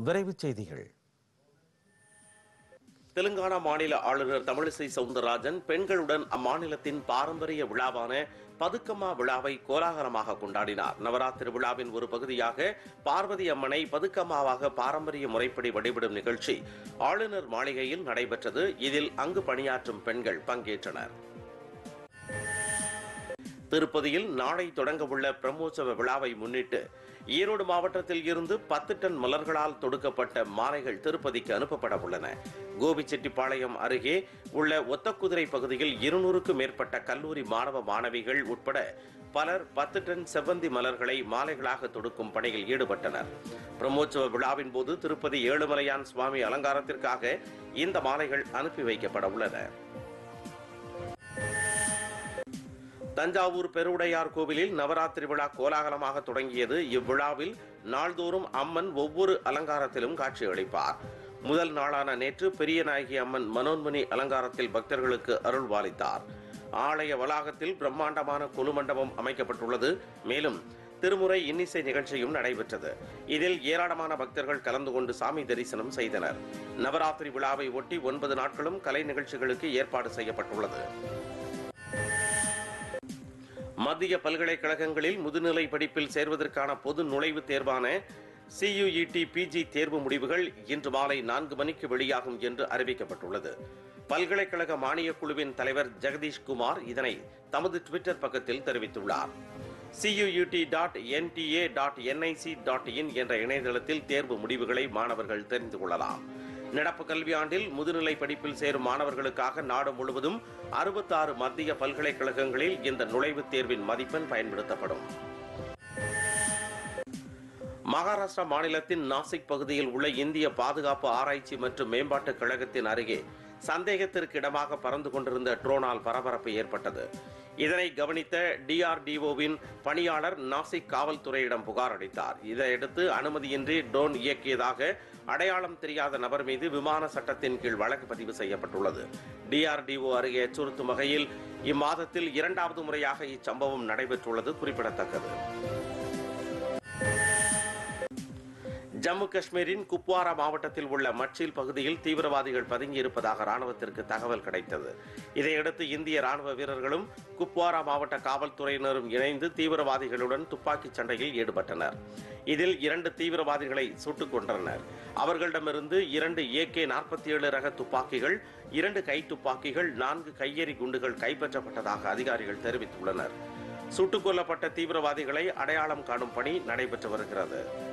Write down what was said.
விரைவுச் செய்திகள் தெலுங்கானா மாநில ஆளுநர் தமிழிசை சவுந்தரராஜன் பெண்களுடன் அம்மாநிலத்தின் பாரம்பரிய விழாவான பதுக்கம்மா விழாவை கோலாகலமாக கொண்டாடினார் நவராத்திரி விழாவின் ஒரு பகுதியாக பார்வதி அம்மனை பதுக்கம்மாவாக பாரம்பரிய முறைப்படி வழிபடும் நிகழ்ச்சி ஆளுநர் மாளிகையில் நடைபெற்றது இதில் அங்கு பணியாற்றும் பெண்கள் பங்கேற்றனர் திருப்பதியில் நாளை தொடங்க உள்ள பிரம்மோற்சவ விழாவை முன்னிட்டு ஈரோடு மாவட்டத்தில் இருந்து பத்து டன் மலர்களால் தொடுக்கப்பட்ட மாலைகள் திருப்பதிக்கு அனுப்பப்பட உள்ளன கோபிச்செட்டிப்பாளையம் அருகே உள்ள ஒத்தக்குதிரை பகுதியில் இருநூறுக்கும் மேற்பட்ட கல்லூரி மாணவ மாணவிகள் உட்பட பலர் பத்து டன் செவ்வந்தி மலர்களை மாலைகளாக தொடுக்கும் பணியில் ஈடுபட்டனர் பிரம்மோற்சவ விழாவின் போது திருப்பதி ஏழுமலையான் சுவாமி அலங்காரத்திற்காக இந்த மாலைகள் அனுப்பி வைக்கப்பட உள்ளன தஞ்சாவூர் பெருவுடையார் கோவிலில் நவராத்திரி விழா கோலாகலமாக தொடங்கியது இவ்விழாவில் நாள்தோறும் அம்மன் ஒவ்வொரு அலங்காரத்திலும் காட்சியளிப்பார் முதல் நாளான நேற்று பெரியநாயகி அம்மன் மனோன்மணி அலங்காரத்தில் பக்தர்களுக்கு அருள்வாளித்தார் ஆலய வளாகத்தில் பிரம்மாண்டமான கொலுமண்டபம் அமைக்கப்பட்டுள்ளது மேலும் திருமுறை இன்னிசை நிகழ்ச்சியும் நடைபெற்றது இதில் ஏராளமான பக்தர்கள் கலந்து கொண்டு சாமி தரிசனம் செய்தனர் நவராத்திரி விழாவை ஒட்டி ஒன்பது நாட்களும் கலை நிகழ்ச்சிகளுக்கு ஏற்பாடு செய்யப்பட்டுள்ளது மத்திய பல்கலைக்கழகங்களில் முதுநிலை படிப்பில் சேர்வதற்கான பொது நுழைவுத் தேர்வான சியுஇடி பிஜி தேர்வு முடிவுகள் இன்று மாலை நான்கு மணிக்கு வெளியாகும் என்று அறிவிக்கப்பட்டுள்ளது பல்கலைக்கழக மானியக் குழுவின் தலைவர் ஜெகதீஷ் குமார் இதனை தமது ட்விட்டர் பக்கத்தில் தெரிவித்துள்ளார் CUET dot NTA dot NIC dot in என்ற இணையதளத்தில் தேர்வு முடிவுகளை மாணவர்கள் தெரிந்து கொள்ளலாம் நடப்பு கல்வியாண்டில் முதுநிலை படிப்பில் சேரும் மாணவர்களுக்காக நாடு முழுவதும் அறுபத்தாறு மத்திய பல்கலைக்கழகங்களில் இந்த நுழைவுத் தேர்வின் மதிப்பெண் பயன்படுத்தப்படும் மகாராஷ்டிரா மாநிலத்தின் நாசிக் பகுதியில் உள்ள இந்திய பாதுகாப்பு ஆராய்ச்சி மற்றும் மேம்பாட்டுக் கழகத்தின் அருகே சந்தேகத்திற்கிடமாக பறந்து கொண்டிருந்த ட்ரோனால் பரபரப்பு ஏற்பட்டது இதனை கவனித்த டிஆர்டிஓவின் பணியாளர் நாசிக் காவல்துறையிடம் புகார் அளித்தார் இதையடுத்து அனுமதியின்றி ட்ரோன் இயக்கியதாக அடையாளம் தெரியாத நபர் மீது விமான சட்டத்தின் கீழ் வழக்கு பதிவு செய்யப்பட்டுள்ளது டிஆர்டிஓ அருகே அச்சுறுத்தும் வகையில் இம்மாதத்தில் இரண்டாவது முறையாக இச்சம்பவம் நடைபெற்றுள்ளது குறிப்பிடத்தக்கது ஜம்மு காஷ்மீரின் குப்வாரா மாவட்டத்தில் உள்ள மட்சில் பகுதியில் தீவிரவாதிகள் பதுங்கியிருப்பதாக ராணுவத்திற்கு தகவல் கிடைத்தது இதையடுத்து இந்திய ராணுவ வீரர்களும் குப்வாரா மாவட்ட காவல்துறையினரும் இணைந்து தீவிரவாதிகளுடன் துப்பாக்கிச் சண்டையில் ஈடுபட்டனர் இதில் இரண்டு தீவிரவாதிகளை சுட்டுக் கொன்றனர் அவர்களிடமிருந்து இரண்டு ஏகே நாற்பத்தி ஏழு ரக துப்பாக்கிகள் இரண்டு கை துப்பாக்கிகள் நான்கு கையெறி குண்டுகள் கைப்பற்றப்பட்டதாக அதிகாரிகள் தெரிவித்துள்ளனர் சுட்டுக் கொல்லப்பட்ட தீவிரவாதிகளை அடையாளம் காணும் பணி நடைபெற்று வருகிறது